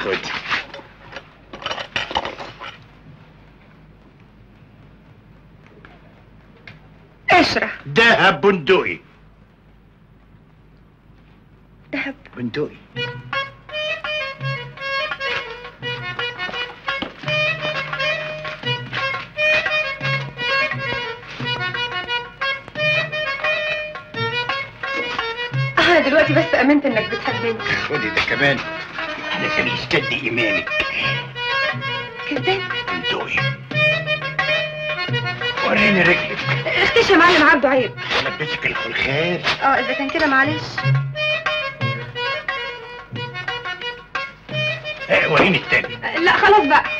خد اشرح دهب بندقي دهب بندقي انا دلوقتي بس امنت انك بتحبني خدي ده كمان علشان يشتد ايمانك كذاب بندقي وريني رجلك اختشي يا معلم عبده عيب لبسك الخلخال اه اذا كان كده معلش اه وريني التاني لا خلاص بقى